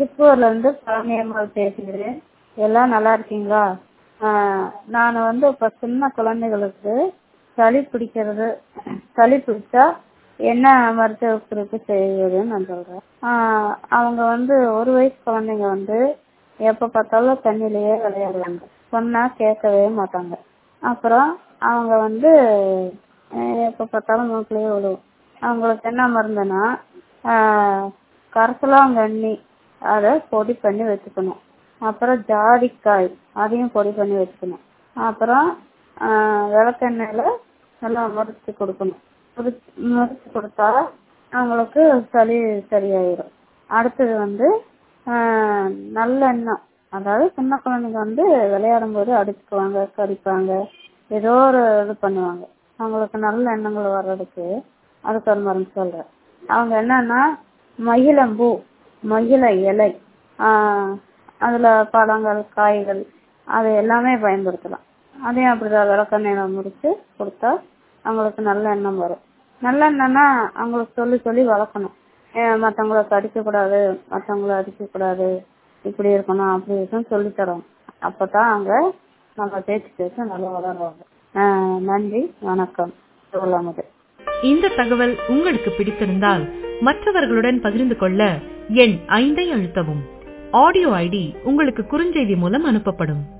திருப்பூர்ல இருந்து பழனியம்மாள் பேசுகிறேன் எல்லாம் நல்லா இருக்கீங்களா நான் வந்து இப்போ சின்ன குழந்தைகளுக்கு சளி பிடிக்கிறது சளி பிடிச்சா என்ன மருத்துவ குறிப்பு செய்வதுன்னு நான் சொல்றேன் அவங்க வந்து ஒரு வயசு குழந்தைங்க வந்து எப்ப பார்த்தாலும் தண்ணியிலேயே விளையாடுவாங்க சொன்னா கேட்கவே மாட்டாங்க அப்புறம் அவங்க வந்து எப்ப பார்த்தாலும் மூக்கிலேயே விழுவும் அவங்களுக்கு என்ன மருந்துன்னா கரிசலாங்கண்ணி அதை பொடி பண்ணி வச்சுக்கணும் அப்புறம் ஜாதிக்காய் அதையும் பொடி பண்ணி வச்சுக்கணும் அப்புறம் விளக்கெண்ணெயில நல்லா முறிச்சு கொடுக்கணும் முறிச்சு கொடுத்தா அவங்களுக்கு சளி சரியாயிடும் அடுத்தது வந்து நல்லெண்ணெய் அதாவது சின்ன குழந்தைங்க வந்து விளையாடும் போது அடிச்சுக்குவாங்க கடிப்பாங்க ஏதோ ஒரு இது பண்ணுவாங்க அவங்களுக்கு நல்ல எண்ணங்கள் வர்றதுக்கு அதுக்கு ஒரு மருந்து சொல்றேன் அவங்க என்னன்னா மகிழம்பூ மகிழ இலை அதுல பழங்கள் காய்கள் அது எல்லாமே பயன்படுத்தலாம் அதையும் அப்படிதான் விளக்கெண்ணெயில முடிச்சு கொடுத்தா அவங்களுக்கு நல்ல எண்ணம் வரும் நல்ல எண்ணம்னா அவங்களுக்கு சொல்லி சொல்லி வளர்க்கணும் மற்றவங்களை கடிக்க கூடாது மற்றவங்கள அடிக்க கூடாது இப்படி இருக்கணும் அப்படி இருக்கணும் சொல்லி தரோம் அப்பதான் அவங்க நம்ம பேச்சு பேச நல்லா வளருவாங்க நன்றி வணக்கம் சொல்லாமது இந்த தகவல் உங்களுக்கு பிடித்திருந்தால் மற்றவர்களுடன் பகிர்ந்து கொள்ள எண் ஐந்தை அழுத்தவும் ஆடியோ ஐடி உங்களுக்கு குறுஞ்செய்தி மூலம் அனுப்பப்படும்